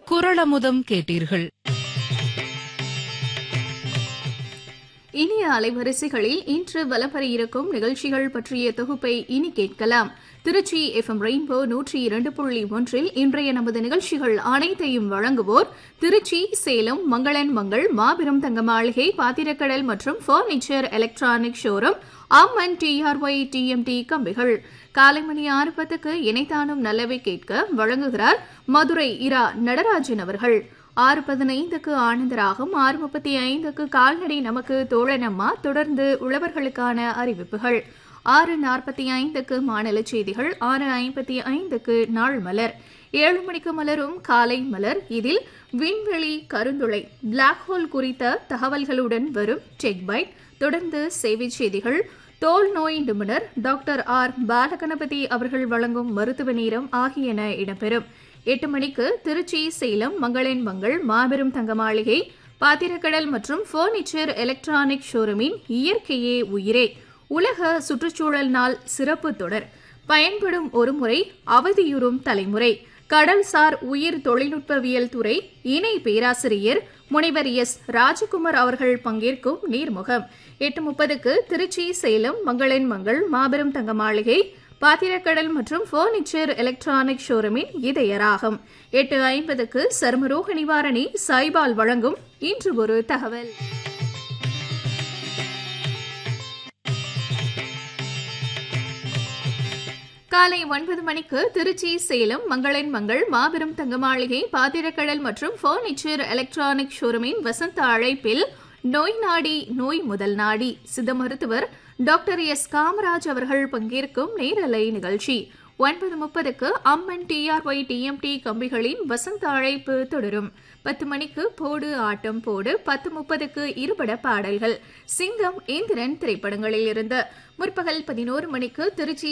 குரளமுதம் கேட்டீர்கள் இனிய அலைவரிசைகளில் இன்று வலப்பெற இருக்கும் நிகழ்ச்சிகள் பற்றிய தொகுப்பை இனி கேட்கலாம் திருச்சி எஃப்எம் ரெயின்போ நூற்றி இரண்டு புள்ளி ஒன்றில் இன்றைய நமது நிகழ்ச்சிகள் அனைத்தையும் வழங்குவோர் திருச்சி சேலம் மங்களன் மங்கள் மாபெரும் தங்க மாளிகை பாத்திரக்கடல் மற்றும் furniture electronic showroom Amman TRY TMT கம்பிகள் காலை மணி ஆறு பத்துக்கு இணைத்தானும் நல்லவை கேட்க வழங்குகிறார் மதுரை இரா நடராஜன் அவர்கள் ஆறு பதினைந்துக்கு ஆனந்தராகும் ஆறு முப்பத்தி ஐந்துக்கு கால்நடை நமக்கு தோழனம்மா தொடர்ந்து உழவர்களுக்கான அறிவிப்புகள் ஆறு நாற்பத்தி ஐந்துக்கு மாநில செய்திகள் ஆறு ஐம்பத்தி ஐந்துக்கு நாள் மலர் ஏழு மணிக்கு மலரும் காலை மலர் இதில் விண்வெளி கருந்துளை பிளாக் ஹோல் குறித்த தகவல்களுடன் வரும் டெக் பைட் தொடர்ந்து சேவை செய்திகள் தோல் நோய் நிபுணர் டாக்டர் ஆர் பாலகணபதி அவர்கள் வழங்கும் மருத்துவ நேரம் ஆகியன இடம்பெறும் எட்டு மணிக்கு திருச்சி சேலம் மங்களன் மங்கள் மாபெரும் தங்க மாளிகை பாத்திரக்கடல் மற்றும் பர்னிச்சர் எலக்ட்ரானிக் ஷோரூமின் இயற்கையே உயிரே உலக சுற்றுச்சூழல் நாள் சிறப்பு தொடர் பயன்படும் ஒருமுறை அவதியுறும் தலைமுறை கடல்சார் உயிர் தொழில்நுட்பவியல் துறை இணை பேராசிரியர் முனைவர் எஸ் ராஜகுமார் அவர்கள் பங்கேற்கும் நீர்முகம் எட்டு முப்பதுக்கு திருச்சி சேலம் மங்களன் மங்கள் மாபெரும் தங்க மாளிகை பாத்திரக்கடல் மற்றும் பர்னிச்சர் எலக்ட்ரானிக் ஷோரூமின் இதயராகும் எட்டு ஐம்பதுக்கு சர்மரோக நிவாரணி சாய்பால் வழங்கும் இன்று ஒரு தகவல் காலை ஒன்பது மணிக்கு திருச்சி சேலம் மங்களன் மங்கள் மாபெரும் தங்க மாளிகை பாத்திரக்கடல் மற்றும் பர்னிச்சர் எலக்ட்ரானிக் ஷோரூமின் வசந்த அழைப்பில் நோய் நாடி நோய் முதல் நாடி சித்த மருத்துவர் டாக்டர் எஸ் காமராஜ் அவர்கள் பங்கேற்கும் நேரலை நிகழ்ச்சி ஒன்பது முப்பதுக்கு அம்மன் டிஆர்ஒய் டிஎம்டி கம்பிகளின் வசந்த அழைப்பு தொடரும் பத்து மணிக்கு போடு ஆட்டம் போடு பத்து முப்பதுக்கு இருபட பாடல்கள் சிங்கம் இந்திரன் திரைப்படங்களில் இருந்து முற்பகல் பதினோரு மணிக்கு திருச்சி